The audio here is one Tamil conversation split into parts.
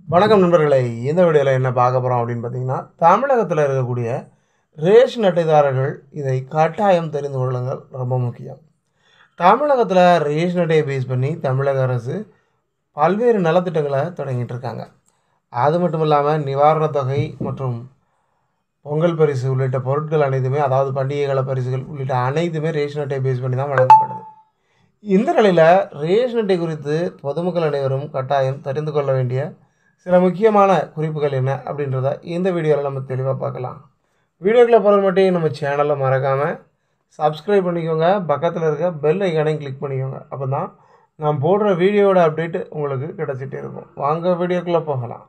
வணக்கம் நண்பர்களே இந்த வீடியோவில் என்ன பார்க்க போகிறோம் அப்படின்னு பார்த்தீங்கன்னா தமிழகத்தில் இருக்கக்கூடிய ரேஷன் அட்டைதாரர்கள் இதை கட்டாயம் தெரிந்து கொள்ளுங்கள் ரொம்ப முக்கியம் தமிழகத்தில் ரேஷன் அட்டையை பேஸ் பண்ணி தமிழக அரசு பல்வேறு நலத்திட்டங்களை தொடங்கிட்டு இருக்காங்க அது மட்டும் இல்லாமல் நிவாரணத் தொகை மற்றும் பொங்கல் பரிசு உள்ளிட்ட பொருட்கள் அனைத்துமே அதாவது பண்டிகை கால பரிசுகள் உள்ளிட்ட அனைத்துமே ரேஷன் அட்டையை பேஸ் பண்ணி தான் வழங்கப்படுது இந்த நிலையில் ரேஷன் அட்டை குறித்து பொதுமக்கள் அனைவரும் கட்டாயம் தெரிந்து கொள்ள வேண்டிய சில முக்கியமான குறிப்புகள் என்ன அப்படின்றத இந்த வீடியோவில் நம்ம தெளிவாக பார்க்கலாம் வீடியோக்குள்ளே போகிற மட்டும் நம்ம சேனலை மறக்காமல் சப்ஸ்கிரைப் பண்ணிக்கோங்க பக்கத்தில் இருக்க பெல் ஐக்கானையும் கிளிக் பண்ணிக்கோங்க அப்போ தான் நான் போடுற வீடியோவோட அப்டேட் உங்களுக்கு கிடச்சிட்டே இருக்கும் வாங்க வீடியோக்குள்ளே போகலாம்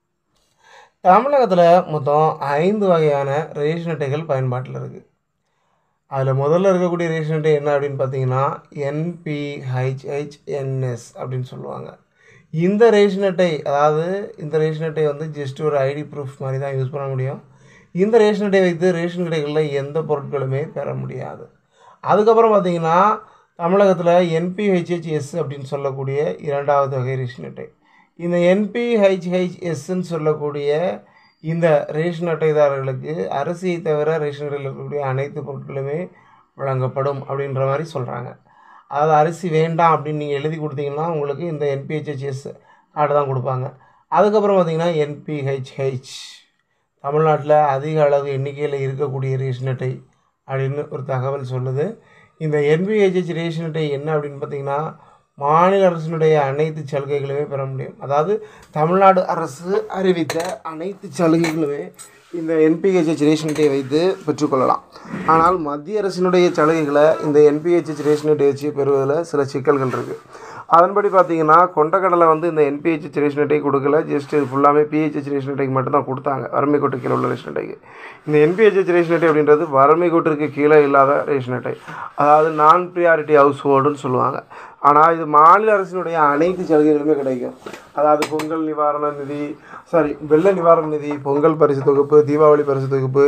தமிழகத்தில் மொத்தம் ஐந்து வகையான ரேஷன் அட்டைகள் பயன்பாட்டில் இருக்குது அதில் முதல்ல இருக்கக்கூடிய ரேஷன் அட்டை என்ன அப்படின்னு பார்த்தீங்கன்னா என்பிஹெச்ஹெச்என்எஸ் அப்படின்னு சொல்லுவாங்க இந்த ரேஷன் அட்டை அதாவது இந்த ரேஷன் அட்டை வந்து ஜஸ்ட் ஒரு ஐடி ப்ரூஃப் மாதிரி தான் யூஸ் பண்ண முடியும் இந்த ரேஷன் அட்டை வைத்து ரேஷன் கடைகளில் எந்த பொருட்களுமே பெற முடியாது அதுக்கப்புறம் பார்த்தீங்கன்னா தமிழகத்தில் என்பிஹெச்ஹெச்எஸ் அப்படின்னு சொல்லக்கூடிய இரண்டாவது வகை ரேஷன் அட்டை இந்த என்பிஹெச்ஹெச்எஸ்ன்னு சொல்லக்கூடிய இந்த ரேஷன் அட்டைதாரர்களுக்கு அரிசியை தவிர ரேஷன் கடையில் இருக்கக்கூடிய அனைத்து பொருட்களுமே வழங்கப்படும் அப்படின்ற மாதிரி சொல்கிறாங்க அதாவது அரிசி வேண்டாம் அப்படின்னு நீங்கள் எழுதி கொடுத்தீங்கன்னா உங்களுக்கு இந்த என்பிஹெச்ஹெச்எஸ் கார்டு தான் கொடுப்பாங்க அதுக்கப்புறம் பார்த்தீங்கன்னா என்பிஹெச்ஹெச் தமிழ்நாட்டில் அதிக அளவு எண்ணிக்கையில் இருக்கக்கூடிய ரேஷன் அட்டை அப்படின்னு ஒரு தகவல் சொல்லுது இந்த என்பிஹெச்ஹெச் ரேஷன் அட்டை என்ன அப்படின்னு பார்த்தீங்கன்னா மாநில அரசினுடைய அனைத்து சலுகைகளுமே பெற முடியும் அதாவது தமிழ்நாடு அரசு அறிவித்த அனைத்து சலுகைகளுமே இந்த என்பிஹெச்ஹெச் ரேஷன் அட்டையை வைத்து பெற்றுக்கொள்ளலாம் ஆனால் மத்திய அரசினுடைய சலுகைகளை இந்த என்பிஹெச்ஹெச் ரேஷன் அட்டை வச்சு பெறுவதில் சில சிக்கல்கள் இருக்குது அதன்படி பார்த்தீங்கன்னா கொண்டக்கடலை வந்து இந்த என்பிஹெச்ஹெச் ரேஷன் அட்டை கொடுக்கல ஜஸ்ட் இது ஃபுல்லாமே பிஹெச்ஹெச் ரேஷன் அட்டைக்கு மட்டும் தான் கொடுத்தாங்க வறுமை கோட்டு கீழே உள்ள ரேஷன் அட்டைக்கு இந்த என்பிஹெச்ஹெச் ரேஷன் அட்டை அப்படின்றது வறுமை கோட்டிற்கு கீழே இல்லாத ரேஷன் அட்டை அதாவது நான் ப்ரியாரிட்டி ஹவுஸ் ஹோல்டுன்னு சொல்லுவாங்க ஆனால் இது மாநில அரசினுடைய அனைத்து சலுகைகளுமே கிடைக்கும் அதாவது பொங்கல் நிவாரண நிதி சாரி வெள்ள நிவாரண நிதி பொங்கல் பரிசு தொகுப்பு தீபாவளி பரிசு தொகுப்பு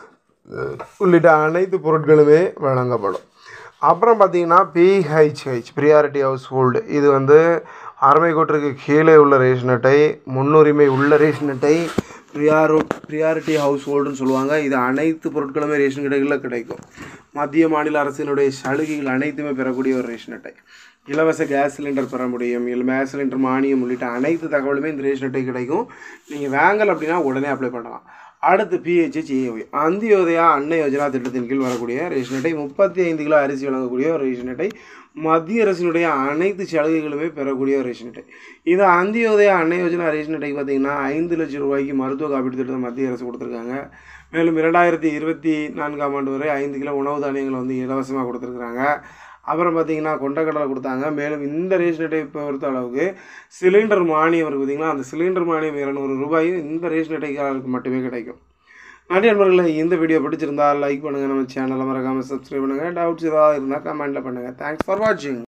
உள்ளிட்ட அனைத்து பொருட்களுமே வழங்கப்படும் அப்புறம் பார்த்தீங்கன்னா பிஹெச்ஹெச் ப்ரியாரிட்டி ஹவுஸ் ஹோல்டு இது வந்து அருமை கோட்டிற்கு கீழே உள்ள ரேஷன் அட்டை முன்னுரிமை உள்ள ரேஷன் அட்டை ப்ரியாரோ ப்ரியாரிட்டி ஹவுஸ் ஹோல்டுன்னு சொல்லுவாங்க இது அனைத்து பொருட்களுமே ரேஷன் கடைகளில் கிடைக்கும் மத்திய மாநில அரசினுடைய சலுகைகள் அனைத்துமே பெறக்கூடிய ஒரு ரேஷன் அட்டை இலவச கேஸ் சிலிண்டர் பெற முடியும் இல்லை கேஸ் சிலிண்டர் மானியம் உள்ளிட்ட அனைத்து தகவலுமே இந்த ரேஷன் அட்டை கிடைக்கும் நீங்கள் வாங்கல் அப்படின்னா உடனே அப்ளை பண்ணலாம் அடுத்து பிஹெச்ஹெச் ஏஒய் அந்தியோதயா அன்னை யோஜனா திட்டத்தின் கீழ் வரக்கூடிய ரேஷன் அட்டை முப்பத்தி ஐந்து கிலோ அரிசி வழங்கக்கூடிய ஒரு ரேஷன் அட்டை மத்திய அரசினுடைய அனைத்து சலுகைகளுமே பெறக்கூடிய ஒரு ரேஷன் அட்டை இது அந்தியோதயா அன்னை யோஜனா ரேஷன் அட்டைக்கு பார்த்தீங்கன்னா ஐந்து லட்சம் ரூபாய்க்கு மருத்துவ காப்பீடு திட்டத்தை மத்திய அரசு கொடுத்துருக்காங்க மேலும் இரண்டாயிரத்தி இருபத்தி நான்காம் ஆண்டு வரை ஐந்து கிலோ உணவு தானியங்களை வந்து இலவசமாக கொடுத்துருக்குறாங்க அப்புறம் பார்த்தீங்கன்னா கொண்டக்கடலை கொடுத்தாங்க மேலும் இந்த ரேஷன் அட்டை பொறுத்த அளவுக்கு சிலிண்டர் மானியம் இருக்குது பார்த்தீங்கன்னா அந்த சிலிண்டர் மானியம் இரநூறு ரூபாயும் இந்த ரேஷன் அட்டைக்காரருக்கு மட்டுமே கிடைக்கும் நன்றி நண்பர்களே இந்த வீடியோ பிடிச்சிருந்தா லைக் பண்ணுங்கள் நம்ம சேனலை மறக்காமல் சப்ஸ்கிரைப் பண்ணுங்கள் டவுட்ஸ் ஏதாவது இருந்தால் கமெண்ட்டில் பண்ணுங்கள் தேங்க்ஸ் ஃபார் வாட்சிங்